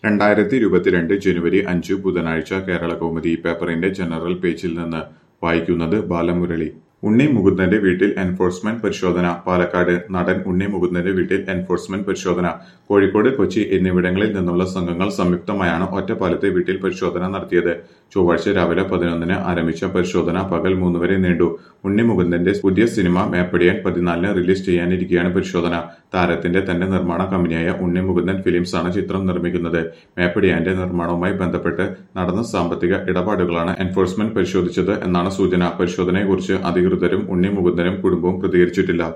രണ്ടായിരത്തി ഇരുപത്തിരണ്ട് ജനുവരി അഞ്ച് ബുധനാഴ്ച കേരളകൗമുദി പേപ്പറിന്റെ ജനറൽ പേജിൽ നിന്ന് വായിക്കുന്നത് ബാലമുരളി ഉണ്ണി മുകുന്ദന്റെ വീട്ടിൽ എൻഫോഴ്സ്മെന്റ് പരിശോധന പാലക്കാട് നടൻ ഉണ്ണി മുകുന്ദന്റെ വീട്ടിൽ എൻഫോഴ്സ്മെന്റ് പരിശോധന കോഴിക്കോട് കൊച്ചി എന്നിവിടങ്ങളിൽ നിന്നുള്ള സംഘങ്ങൾ സംയുക്തമായാണ് ഒറ്റപ്പാലത്തെ വീട്ടിൽ പരിശോധന നടത്തിയത് ചൊവ്വാഴ്ച രാവിലെ പതിനൊന്നിന് ആരംഭിച്ച പരിശോധന പകൽ മൂന്ന് വരെ നീണ്ടു ഉണ്ണി മുകുന്ദന്റെ പുതിയ സിനിമ മേപ്പടിയാൻ പതിനാലിന് റിലീസ് ചെയ്യാനിരിക്കെയാണ് പരിശോധന താരത്തിന്റെ തന്റെ നിർമ്മാണ കമ്പനിയായ ഉണ്ണി മുകുന്ദൻ ഫിലിംസ് ആണ് ചിത്രം നിർമ്മിക്കുന്നത് മേപ്പടിയാന്റെ നിർമ്മാണവുമായി ബന്ധപ്പെട്ട് നടന്ന സാമ്പത്തിക ഇടപാടുകളാണ് എൻഫോഴ്സ്മെന്റ് പരിശോധിച്ചത് എന്നാണ് സൂചന പരിശോധനയെക്കുറിച്ച് അധികൃതരും ഉണ്ണി മുകുന്ദനും കുടുംബവും പ്രതികരിച്ചിട്ടില്ല